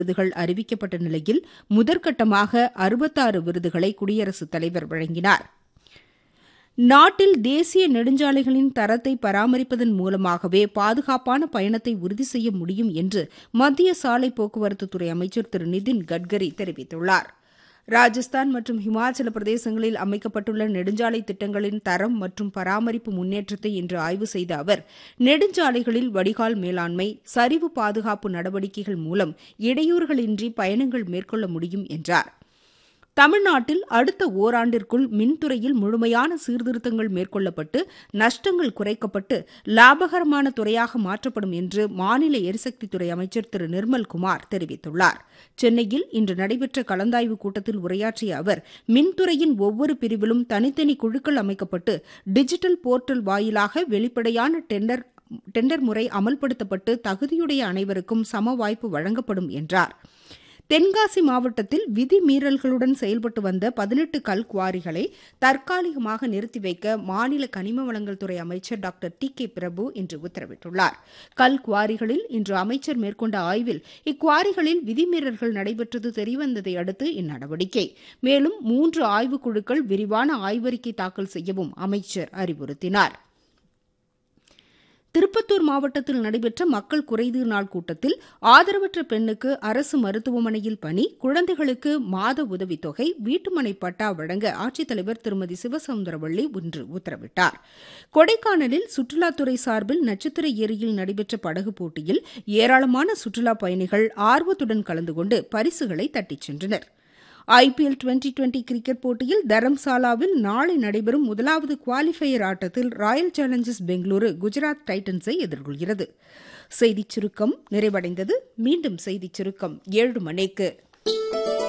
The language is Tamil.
விருதுகள் அறிவிக்கப்பட்ட நிலையில் முதற்கட்டமாக அறுபத்தாறு விருதுகளை குடியரசுத் தலைவர் வழங்கினார் நாட்டில் தேசிய நெடுஞ்சாலைகளின் தரத்தை பராமரிப்பதன் மூலமாகவே பாதுகாப்பான பயணத்தை உறுதி செய்ய முடியும் என்று மத்திய சாலை போக்குவரத்துத்துறை அமைச்சர் திரு நிதின் கட்கரி தெரிவித்துள்ளார் ராஜஸ்தான் மற்றும் ஹிமாச்சல பிரதேசங்களில் அமைக்கப்பட்டுள்ள நெடுஞ்சாலை திட்டங்களின் தரம் மற்றும் பராமரிப்பு முன்னேற்றத்தை இன்று ஆய்வு செய்த அவர் நெடுஞ்சாலைகளில் வடிகால் மேலாண்மை சரிவு பாதுகாப்பு நடவடிக்கைகள் மூலம் இடையூறுகளின்றி பயணங்கள் மேற்கொள்ள முடியும் என்றார் தமிழ்நாட்டில் அடுத்த ஓராண்டிற்குள் மின்துறையில் முழுமையான சீர்திருத்தங்கள் மேற்கொள்ளப்பட்டு நஷ்டங்கள் குறைக்கப்பட்டு லாபகரமான துறையாக மாற்றப்படும் என்று மாநில எரிசக்தித்துறை அமைச்சர் திரு நிர்மல்குமார் தெரிவித்துள்ளார் சென்னையில் இன்று நடைபெற்ற கலந்தாய்வு கூட்டத்தில் உரையாற்றிய அவர் மின்துறையின் ஒவ்வொரு பிரிவிலும் தனித்தனி குழுக்கள் அமைக்கப்பட்டு டிஜிட்டல் போர்ட்டல் வாயிலாக வெளிப்படையான டெண்டர் டெண்டர் முறை அமல்படுத்தப்பட்டு தகுதியுடைய அனைவருக்கும் சம வாய்ப்பு வழங்கப்படும் என்றார் தென்காசி மாவட்டத்தில் விதி மீறல்களுடன் செயல்பட்டு வந்த பதினெட்டு கல் குவாரிகளை தற்காலிகமாக நிறுத்தி வைக்க மாநில கனிம வளங்கள் துறை அமைச்சர் டாக்டர் டி கே பிரபு இன்று உத்தரவிட்டுள்ளார் கல் குவாரிகளில் இன்று அமைச்சர் மேற்கொண்ட ஆய்வில் இக்குவாரிகளில் விதிமீறல்கள் நடைபெற்றது தெரியவந்ததை அடுத்து இந்நடவடிக்கை மேலும் மூன்று ஆய்வுக்குழுக்கள் விரிவான ஆய்வறிக்கை தாக்கல் செய்யவும் அமைச்சர் அறிவுறுத்தினார் திருப்பத்தூர் மாவட்டத்தில் நடைபெற்ற மக்கள் குறைதீர் நாள் கூட்டத்தில் ஆதரவற்ற பெண்ணுக்கு அரசு மருத்துவமனையில் பணி குழந்தைகளுக்கு மாத உதவித்தொகை வீட்டுமனை பட்டா வழங்க ஆட்சித்தலைவர் திருமதி சிவசவுந்தரவள்ளி இன்று உத்தரவிட்டார் கொடைக்கானலில் சுற்றுலாத்துறை சார்பில் நட்சத்திர ஏரியில் நடைபெற்ற படகு போட்டியில் ஏராளமான சுற்றுலாப் பயணிகள் ஆர்வத்துடன் கலந்து கொண்டு பரிசுகளை தட்டிச் சென்றனா் ஐபிஎல் டுவெண்டி டுவெண்டி கிரிக்கெட் போட்டியில் தரம்சாலாவில் நாளை நடைபெறும் முதலாவது குவாலிஃபயர் ஆட்டத்தில் ராயல் சேலஞ்சர்ஸ் பெங்களூரு குஜராத் டைட்டன்ஸை எதிர்கொள்கிறது செய்திச் சுருக்கம் நிறைவடைந்தது மீண்டும் செய்திச் சுருக்கம் ஏழு மணிக்கு